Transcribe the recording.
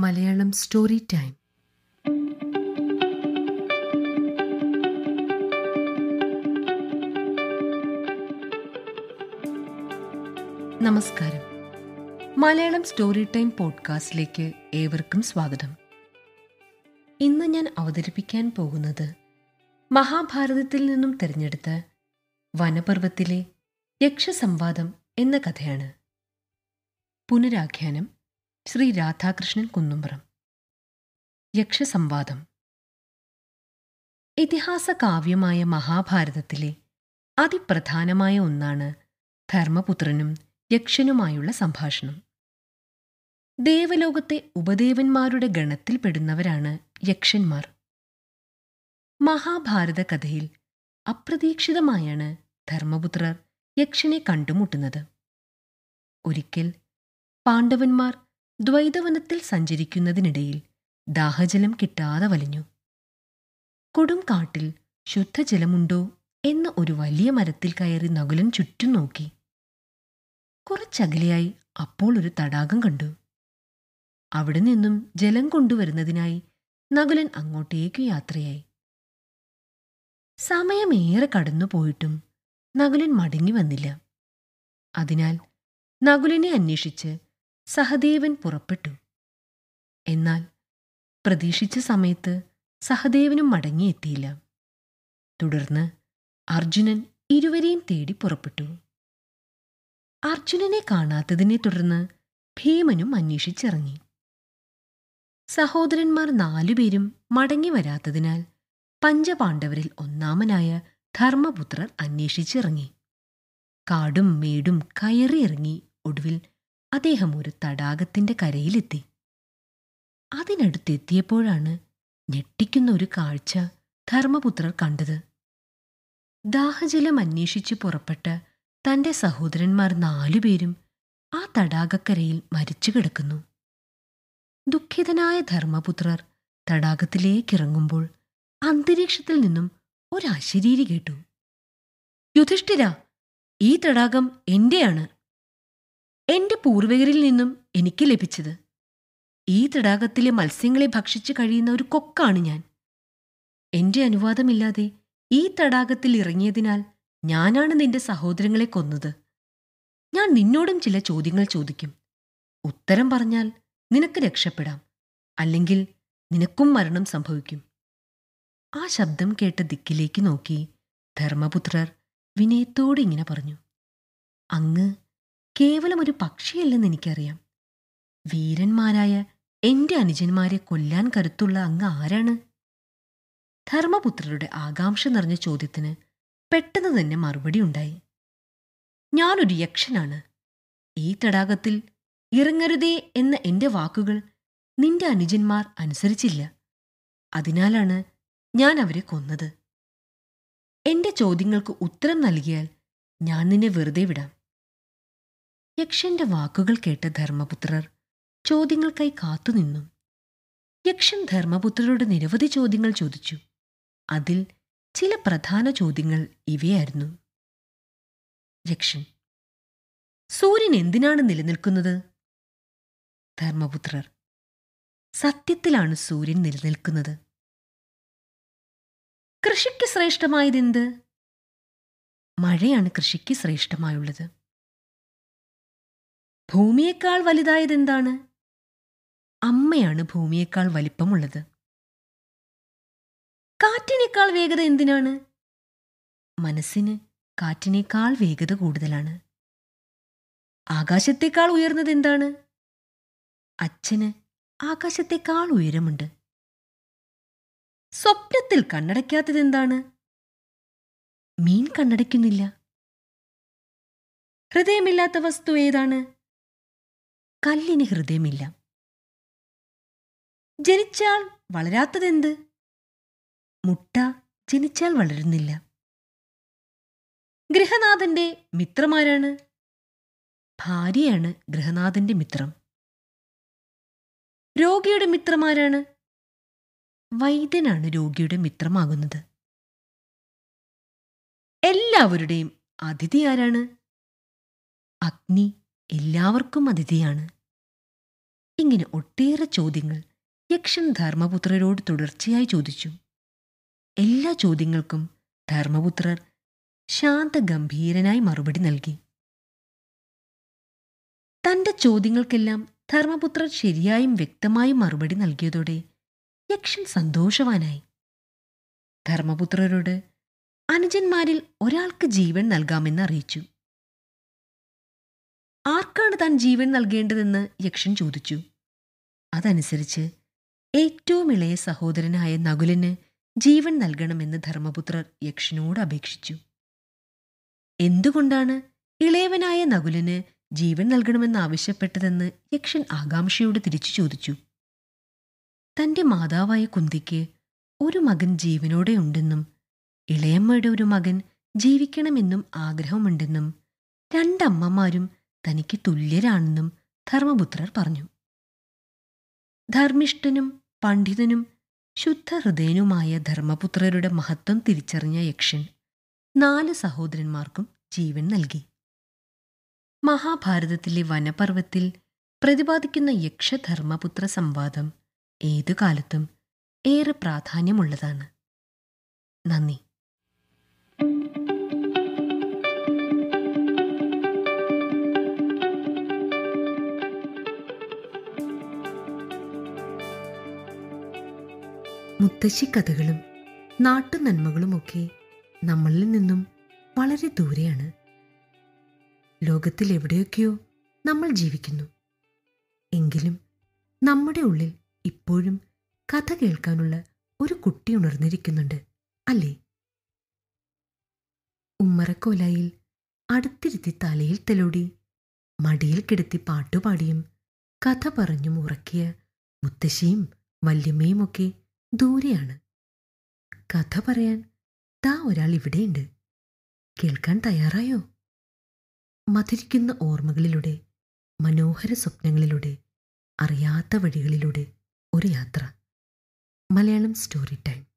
Malayalam story time നമസ്കാരം Malayalam story time പോഡ്കാസ്റ്റിലേക്ക് ഏവർക്കും സ്വാഗതം ഇന്ന് ഞാൻ അവതരിപ്പിക്കാൻ പോകുന്നത് മഹാഭാരതത്തിൽ നിന്നും തിരഞ്ഞെടുത്ത വനപർവ്വത്തിലെ യക്ഷസംവാദം എന്ന കഥയാണ് പുനരാഖ്യാനം ശ്രീ രാധാകൃഷ്ണൻ കുന്നുംപുറം യക്ഷസംവാദം ഇതിഹാസ കാവ്യമായ മഹാഭാരതത്തിലെ അതിപ്രധാനമായ ഒന്നാണ് ധർമ്മപുത്രനും യക്ഷനുമായുള്ള സംഭാഷണം ദേവലോകത്തെ ഉപദേവന്മാരുടെ ഗണത്തിൽപ്പെടുന്നവരാണ് യക്ഷന്മാർ മഹാഭാരത കഥയിൽ അപ്രതീക്ഷിതമായാണ് ധർമ്മപുത്രർ യക്ഷനെ കണ്ടുമുട്ടുന്നത് ഒരിക്കൽ പാണ്ഡവന്മാർ ദ്വൈതവനത്തിൽ സഞ്ചരിക്കുന്നതിനിടയിൽ ദാഹജലം കിട്ടാതെ വലഞ്ഞു കൊടും കാട്ടിൽ ശുദ്ധജലമുണ്ടോ എന്ന ഒരു വലിയ മരത്തിൽ കയറി നകുലൻ ചുറ്റും നോക്കി കുറച്ചകലെയായി അപ്പോൾ ഒരു തടാകം കണ്ടു അവിടെ നിന്നും ജലം കൊണ്ടുവരുന്നതിനായി നകുലൻ അങ്ങോട്ടേക്കു യാത്രയായി സമയമേറെ കടന്നുപോയിട്ടും നകുലൻ മടങ്ങി വന്നില്ല അതിനാൽ നകുലനെ അന്വേഷിച്ച് സഹദേവൻ പുറപ്പെട്ടു എന്നാൽ പ്രതീക്ഷിച്ച സമയത്ത് സഹദേവനും മടങ്ങിയെത്തിയില്ല തുടർന്ന് അർജുനൻ ഇരുവരെയും തേടി പുറപ്പെട്ടു അർജുനനെ കാണാത്തതിനെ തുടർന്ന് ഭീമനും അന്വേഷിച്ചിറങ്ങി സഹോദരന്മാർ നാലുപേരും മടങ്ങി വരാത്തതിനാൽ പഞ്ചപാണ്ഡവരിൽ ഒന്നാമനായ ധർമ്മപുത്രർ അന്വേഷിച്ചിറങ്ങി കാടും മേടും കയറിയിറങ്ങി ഒടുവിൽ അദ്ദേഹം ഒരു തടാകത്തിന്റെ കരയിലെത്തി അതിനടുത്തെത്തിയപ്പോഴാണ് ഞെട്ടിക്കുന്ന ഒരു കാഴ്ച ധർമ്മപുത്രർ കണ്ടത് ദാഹജലം അന്വേഷിച്ചു പുറപ്പെട്ട തന്റെ സഹോദരന്മാർ നാലുപേരും ആ തടാകക്കരയിൽ മരിച്ചു കിടക്കുന്നു ദുഃഖിതനായ ധർമ്മപുത്രർ തടാകത്തിലേക്കിറങ്ങുമ്പോൾ അന്തരീക്ഷത്തിൽ നിന്നും ഒരശരീരി കേട്ടു യുധിഷ്ഠിര ഈ തടാകം എന്റെയാണ് എന്റെ പൂർവികരിൽ നിന്നും എനിക്ക് ലഭിച്ചത് ഈ തടാകത്തിലെ മത്സ്യങ്ങളെ ഭക്ഷിച്ചു കഴിയുന്ന ഒരു കൊക്കാണ് ഞാൻ എന്റെ അനുവാദമില്ലാതെ ഈ തടാകത്തിൽ ഇറങ്ങിയതിനാൽ ഞാനാണ് നിന്റെ സഹോദരങ്ങളെ കൊന്നത് ഞാൻ നിന്നോടും ചില ചോദ്യങ്ങൾ ചോദിക്കും ഉത്തരം പറഞ്ഞാൽ നിനക്ക് രക്ഷപ്പെടാം അല്ലെങ്കിൽ നിനക്കും മരണം സംഭവിക്കും ആ ശബ്ദം കേട്ട ദിക്കിലേക്ക് നോക്കി ധർമ്മപുത്രർ വിനയത്തോടെ ഇങ്ങനെ പറഞ്ഞു അങ്ങ് കേവലം ഒരു പക്ഷിയല്ലെന്ന് എനിക്കറിയാം വീരന്മാരായ എന്റെ അനുജന്മാരെ കൊല്ലാൻ കരുത്തുള്ള അങ്ങ് ആരാണ് ധർമ്മപുത്രരുടെ ആകാംക്ഷ നിറഞ്ഞ ചോദ്യത്തിന് പെട്ടെന്ന് തന്നെ മറുപടി ഉണ്ടായി ഞാനൊരു യക്ഷനാണ് ഈ തടാകത്തിൽ ഇറങ്ങരുതേ എന്ന എന്റെ വാക്കുകൾ നിന്റെ അനുജന്മാർ അനുസരിച്ചില്ല അതിനാലാണ് ഞാൻ അവരെ കൊന്നത് എന്റെ ചോദ്യങ്ങൾക്ക് ഉത്തരം നൽകിയാൽ ഞാൻ നിന്നെ വെറുതെ വിടാം യക്ഷന്റെ വാക്കുകൾ കേട്ട ധർമ്മപുത്രർ ചോദ്യങ്ങൾക്കായി കാത്തുനിന്നു യക്ഷൻ ധർമ്മപുത്രരോട് നിരവധി ചോദ്യങ്ങൾ ചോദിച്ചു അതിൽ ചില പ്രധാന ചോദ്യങ്ങൾ ഇവയായിരുന്നു യക്ഷൻ സൂര്യൻ എന്തിനാണ് നിലനിൽക്കുന്നത് ധർമ്മപുത്രർ സത്യത്തിലാണ് സൂര്യൻ നിലനിൽക്കുന്നത് കൃഷിക്ക് ശ്രേഷ്ഠമായതെന്ത് മഴയാണ് കൃഷിക്ക് ശ്രേഷ്ഠമായുള്ളത് ഭൂമിയേക്കാൾ വലുതായതെന്താണ് അമ്മയാണ് ഭൂമിയേക്കാൾ വലിപ്പമുള്ളത് കാറ്റിനേക്കാൾ വേഗത എന്തിനാണ് മനസ്സിന് കാറ്റിനേക്കാൾ വേഗത കൂടുതലാണ് ആകാശത്തേക്കാൾ ഉയർന്നത് എന്താണ് അച്ഛന് ആകാശത്തേക്കാൾ ഉയരമുണ്ട് സ്വപ്നത്തിൽ കണ്ണടയ്ക്കാത്തത് എന്താണ് മീൻ കണ്ണടയ്ക്കുന്നില്ല ഹൃദയമില്ലാത്ത വസ്തു ഏതാണ് കല്ലിന് ഹൃദയമില്ല ജനിച്ചാൽ വളരാത്തതെന്ത് മുട്ട ജനിച്ചാൽ വളരുന്നില്ല ഗൃഹനാഥന്റെ മിത്രമാരാണ് ഭാര്യയാണ് ഗൃഹനാഥന്റെ മിത്രം രോഗിയുടെ മിത്രമാരാണ് വൈദ്യനാണ് രോഗിയുടെ മിത്രമാകുന്നത് എല്ലാവരുടെയും അതിഥി ആരാണ് അഗ്നി എല്ലാവർക്കും അതിഥിയാണ് ഇങ്ങനെ ഒട്ടേറെ ചോദ്യങ്ങൾ യക്ഷൻ ധർമ്മപുത്രരോട് തുടർച്ചയായി ചോദിച്ചു എല്ലാ ചോദ്യങ്ങൾക്കും ധർമ്മപുത്രർ ശാന്തഗംഭീരനായി മറുപടി നൽകി തന്റെ ചോദ്യങ്ങൾക്കെല്ലാം ധർമ്മപുത്രർ ശരിയായും വ്യക്തമായും മറുപടി നൽകിയതോടെ യക്ഷൻ സന്തോഷവാനായി ധർമ്മപുത്രരോട് അനുജന്മാരിൽ ഒരാൾക്ക് ജീവൻ നൽകാമെന്ന് അറിയിച്ചു ആർക്കാണ് താൻ ജീവൻ നൽകേണ്ടതെന്ന് യക്ഷൻ ചോദിച്ചു അതനുസരിച്ച് ഏറ്റവും ഇളയ സഹോദരനായ നകുലന് ജീവൻ നൽകണമെന്ന് ധർമ്മപുത്രർ യക്ഷനോട് അപേക്ഷിച്ചു എന്തുകൊണ്ടാണ് ഇളയവനായ നകുലന് ജീവൻ നൽകണമെന്ന് ആവശ്യപ്പെട്ടതെന്ന് യക്ഷൻ ആകാംക്ഷയോട് തിരിച്ചു ചോദിച്ചു തന്റെ മാതാവായ കുന്തിക്ക് ഒരു മകൻ ജീവനോടെ ഉണ്ടെന്നും ഇളയമ്മയുടെ ഒരു മകൻ ജീവിക്കണമെന്നും ആഗ്രഹമുണ്ടെന്നും രണ്ടമ്മമാരും തനിക്ക് തുല്യരാണെന്നും ധർമ്മപുത്രർ പറഞ്ഞു ധർമ്മിഷ്ഠനും പണ്ഡിതനും ശുദ്ധഹൃദയനുമായ ധർമ്മപുത്രരുടെ മഹത്വം തിരിച്ചറിഞ്ഞ യക്ഷൻ നാല് സഹോദരന്മാർക്കും ജീവൻ നൽകി മഹാഭാരതത്തിലെ വനപർവത്തിൽ പ്രതിപാദിക്കുന്ന യക്ഷധർമ്മപുത്ര സംവാദം ഏതു കാലത്തും ഏറെ പ്രാധാന്യമുള്ളതാണ് നന്ദി മുത്തശ്ശി കഥകളും നാട്ടുനന്മകളുമൊക്കെ നമ്മളിൽ നിന്നും വളരെ ദൂരെയാണ് ലോകത്തിൽ എവിടെയൊക്കെയോ നമ്മൾ ജീവിക്കുന്നു എങ്കിലും നമ്മുടെ ഉള്ളിൽ ഇപ്പോഴും കഥ കേൾക്കാനുള്ള ഒരു കുട്ടി ഉണർന്നിരിക്കുന്നുണ്ട് അല്ലേ ഉമ്മറക്കോലായിൽ അടുത്തിരുത്തി തലയിൽ തെലോടി മടിയിൽ കിടത്തി പാട്ടുപാടിയും കഥ പറഞ്ഞും ഉറക്കിയ മുത്തശ്ശിയും വല്യമ്മയുമൊക്കെ ദൂരെയാണ് കഥ പറയാൻ താ ഒരാൾ ഇവിടെയുണ്ട് കേൾക്കാൻ തയ്യാറായോ മധുരിക്കുന്ന ഓർമ്മകളിലൂടെ മനോഹര സ്വപ്നങ്ങളിലൂടെ അറിയാത്ത വഴികളിലൂടെ ഒരു യാത്ര മലയാളം സ്റ്റോറി ടൈം